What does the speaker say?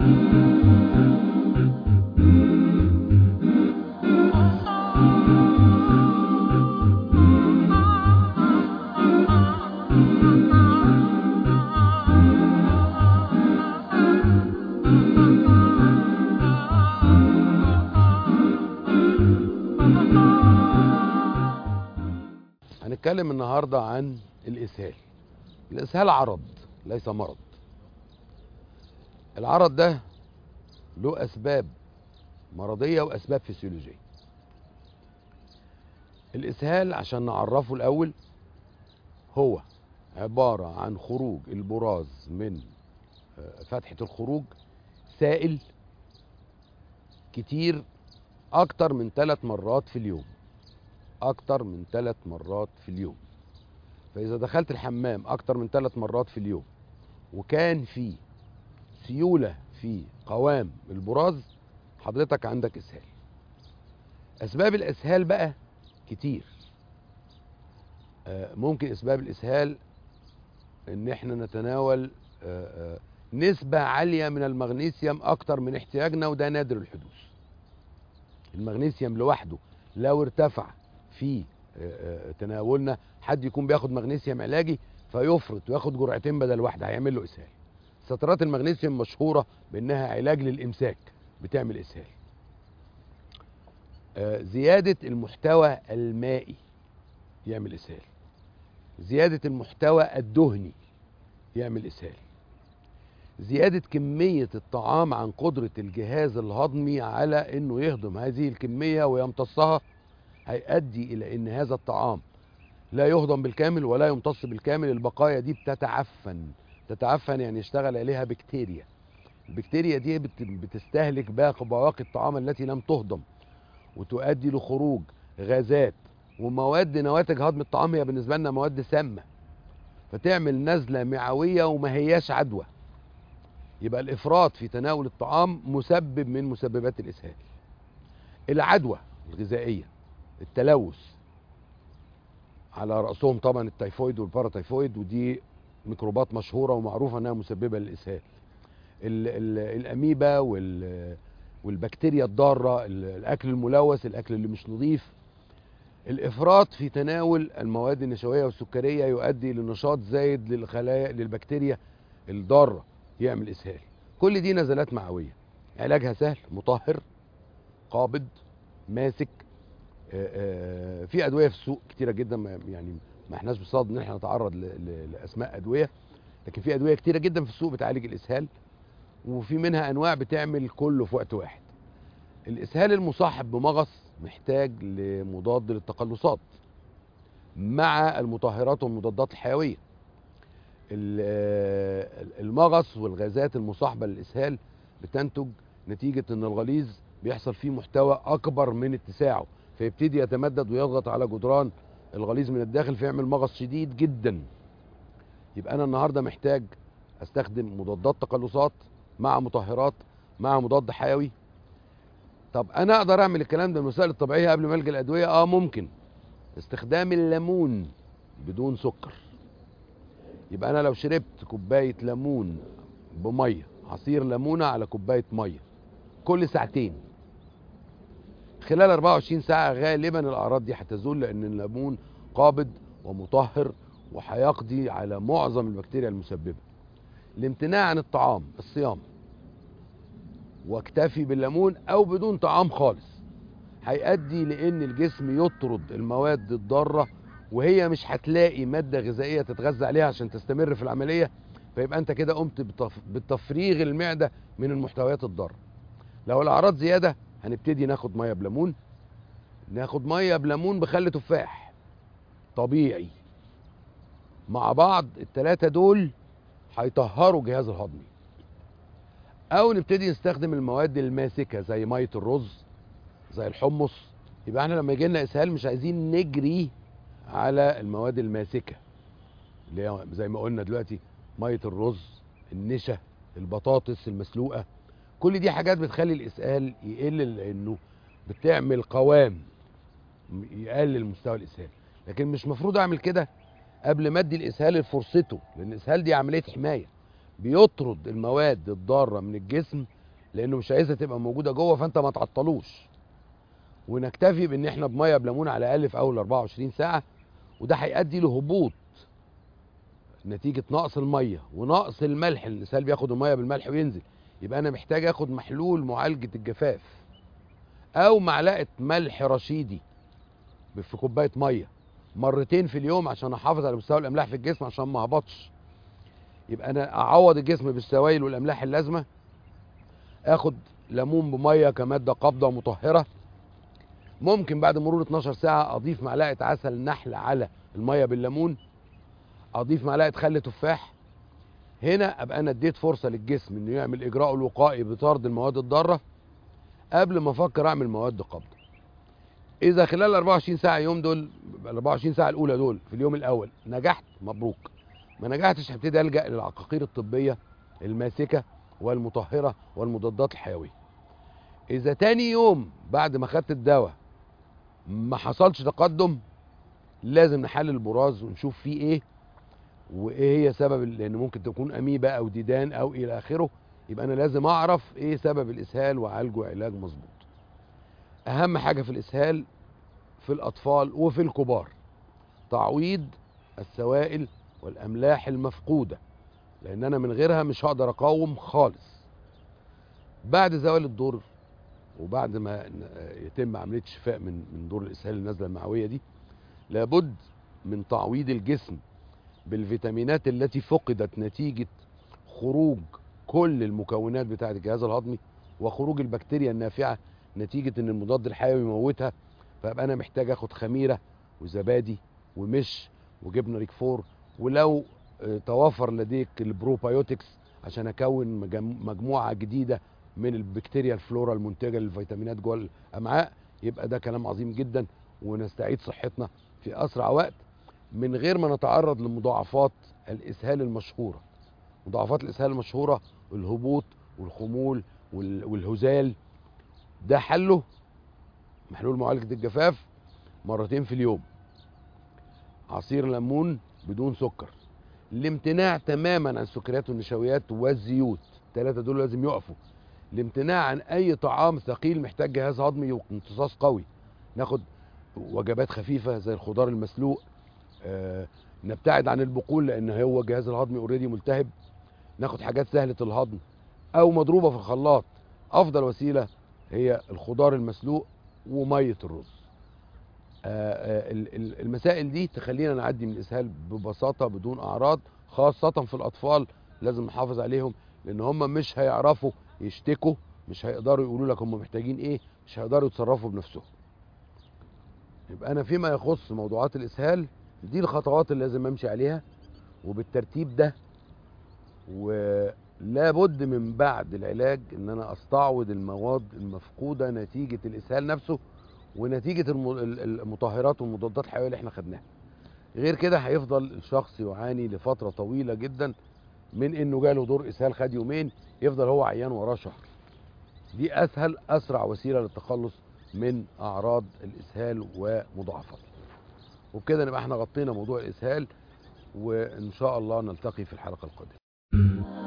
هنتكلم النهارده عن الاسهال الاسهال عرض ليس مرض العرض ده له اسباب مرضيه واسباب فسيولوجيه الاسهال عشان نعرفه الاول هو عباره عن خروج البراز من آه، فتحه الخروج سائل كتير اكتر من ثلاث مرات في اليوم اكتر من ثلاث مرات في اليوم فاذا دخلت الحمام اكتر من ثلاث مرات في اليوم وكان في سيوله في قوام البراز حضرتك عندك اسهال اسباب الاسهال بقى كتير آه، ممكن اسباب الاسهال ان احنا نتناول آه، آه، نسبة عالية من المغنيسيوم اكتر من احتياجنا وده نادر الحدوث المغنيسيوم لوحده لو ارتفع في آه، آه، تناولنا حد يكون بياخد مغنيسيوم علاجي فيفرط وياخد جرعتين بدل واحده هيعمل له اسهال سترات المغنيسيوم مشهوره بانها علاج للامساك بتعمل اسهال آه، زياده المحتوى المائي يعمل اسهال زياده المحتوى الدهني يعمل اسهال زياده كميه الطعام عن قدره الجهاز الهضمي على انه يهضم هذه الكميه ويمتصها هيؤدي الى ان هذا الطعام لا يهضم بالكامل ولا يمتص بالكامل البقايا دي بتتعفن تتعفن يعني يشتغل عليها بكتيريا البكتيريا دي بت- بتستهلك باقي بواقي الطعام التي لم تهضم وتؤدي لخروج غازات ومواد نواتج هضم الطعام هي بالنسبه لنا مواد سامه فتعمل نزله معويه وما هياش عدوى يبقى الافراط في تناول الطعام مسبب من مسببات الاسهال العدوى الغذائيه التلوث على رأسهم طبعا التيفويد والباراتيفويد ودي ميكروبات مشهورة ومعروفة انها مسببة للإسهال ال ال الأميبا وال والبكتيريا الضارة ال- الأكل الملوث الأكل اللي مش نظيف الإفراط في تناول المواد النشوية والسكرية يؤدي لنشاط زايد للخلايا للبكتيريا الضارة يعمل إسهال كل دي نزلات معوية علاجها سهل مطهر قابض ماسك آه، آه، في ادويه في السوق كتيره جدا ما- يعني ما احناش بصدد ان احنا نتعرض ل- ل- لاسماء ادويه لكن في ادويه كتيره جدا في السوق بتعالج الاسهال وفي منها انواع بتعمل كله في وقت واحد الاسهال المصاحب بمغص محتاج لمضاد للتقلصات مع المطهرات والمضادات الحيويه ال- آه، المغص والغازات المصاحبه للاسهال بتنتج نتيجه ان الغليظ بيحصل فيه محتوى اكبر من اتساعه فيبتدي يتمدد ويضغط على جدران الغليظ من الداخل فيعمل مغص شديد جدا يبقى انا النهارده محتاج استخدم مضادات تقلصات مع مطهرات مع مضاد حيوي طب انا اقدر اعمل الكلام ده بالوسائل الطبيعيه قبل ما الجا الادويه اه ممكن استخدام الليمون بدون سكر يبقى انا لو شربت كوبايه ليمون بميه عصير ليمونه على كوبايه ميه كل ساعتين خلال 24 ساعة غالبا الأعراض دي هتزول لأن الليمون قابض ومطهر وهيقضي على معظم البكتيريا المسببة. الامتناع عن الطعام الصيام واكتفي بالليمون أو بدون طعام خالص هيؤدي لأن الجسم يطرد المواد الضارة وهي مش هتلاقي مادة غذائية تتغذى عليها عشان تستمر في العملية فيبقى أنت كده قمت بتف- بتفريغ المعدة من المحتويات الضارة. لو الأعراض زيادة هنبتدي ناخد ميه بليمون ناخد ميه بليمون بخل تفاح طبيعي مع بعض التلاتة دول هيطهروا الجهاز الهضمي او نبتدي نستخدم المواد الماسكه زي ميه الرز زي الحمص يبقى احنا لما يجي لنا اسهال مش عايزين نجري على المواد الماسكه اللي هي زي ما قلنا دلوقتي ميه الرز النشا البطاطس المسلوقه كل دي حاجات بتخلي الاسهال يقل لانه بتعمل قوام يقلل مستوى الاسهال لكن مش مفروض اعمل كده قبل ما ادي الاسهال فرصته لان الاسهال دي عمليه حمايه بيطرد المواد الضاره من الجسم لانه مش عايزها تبقى موجوده جوه فانت ما تعطلوش ونكتفي بان احنا بميه بليمون على الاقل في اول 24 ساعه وده هيؤدي لهبوط نتيجه نقص الميه ونقص الملح لان الاسهال بياخد الميه بالملح وينزل يبقى انا محتاج اخد محلول معالجه الجفاف او معلقه ملح رشيدي في كوبايه ميه مرتين في اليوم عشان احافظ على مستوى الاملاح في الجسم عشان ما اهبطش يبقى انا اعوض الجسم بالسوائل والاملاح اللازمه اخد ليمون بميه كماده قابضه مطهره ممكن بعد مرور 12 ساعه اضيف معلقه عسل نحل على الميه بالليمون اضيف معلقه خل تفاح هنا ابقى انا اديت فرصه للجسم انه يعمل اجراء الوقائي بطرد المواد الضاره قبل ما افكر اعمل مواد قابضه اذا خلال 24 ساعه يوم دول ال 24 ساعه الاولى دول في اليوم الاول نجحت مبروك ما نجحتش هبتدي الجا للعقاقير الطبيه الماسكه والمطهره والمضادات الحيويه اذا تاني يوم بعد ما خدت الدواء ما حصلش تقدم لازم نحلل البراز ونشوف فيه ايه وايه هي سبب لان ممكن تكون اميبا او ديدان او الى اخره يبقى انا لازم اعرف ايه سبب الاسهال واعالجه علاج مظبوط اهم حاجه في الاسهال في الاطفال وفي الكبار تعويض السوائل والاملاح المفقوده لان انا من غيرها مش هقدر اقاوم خالص بعد زوال الدور وبعد ما يتم عمليه الشفاء من من دور الاسهال النازله المعويه دي لابد من تعويض الجسم بالفيتامينات التي فقدت نتيجه خروج كل المكونات بتاعه الجهاز الهضمي وخروج البكتيريا النافعه نتيجه ان المضاد الحيوي يموتها فابقى انا محتاج اخد خميره وزبادي ومش وجبنه ريكفور ولو توفر لديك البروبايوتكس عشان اكون مجموعه جديده من البكتيريا الفلورا المنتجه للفيتامينات جوه الامعاء يبقى ده كلام عظيم جدا ونستعيد صحتنا في اسرع وقت من غير ما نتعرض لمضاعفات الاسهال المشهوره مضاعفات الاسهال المشهوره الهبوط والخمول والهزال ده حله محلول معالجه الجفاف مرتين في اليوم عصير ليمون بدون سكر الامتناع تماما عن السكريات والنشويات والزيوت الثلاثه دول لازم يقفوا الامتناع عن اي طعام ثقيل محتاج جهاز هضمي وامتصاص قوي ناخد وجبات خفيفه زي الخضار المسلوق آه نبتعد عن البقول لان هو الجهاز الهضمي اوريدي ملتهب ناخد حاجات سهله الهضم او مضروبه في الخلاط افضل وسيله هي الخضار المسلوق وميه الرز آه المسائل دي تخلينا نعدي من الاسهال ببساطه بدون اعراض خاصه في الاطفال لازم نحافظ عليهم لان هم مش هيعرفوا يشتكوا مش هيقدروا يقولوا لك هم محتاجين ايه مش هيقدروا يتصرفوا بنفسهم يبقى انا فيما يخص موضوعات الاسهال دي الخطوات اللي لازم امشي عليها وبالترتيب ده ولا بد من بعد العلاج ان انا استعوض المواد المفقوده نتيجه الاسهال نفسه ونتيجه المطهرات والمضادات الحيويه اللي احنا خدناها غير كده هيفضل الشخص يعاني لفتره طويله جدا من انه جاله دور اسهال خد يومين يفضل هو عيان وراه شهر دي اسهل اسرع وسيله للتخلص من اعراض الاسهال ومضاعفاته وبكده نبقى احنا غطينا موضوع الاسهال وان شاء الله نلتقي في الحلقه القادمه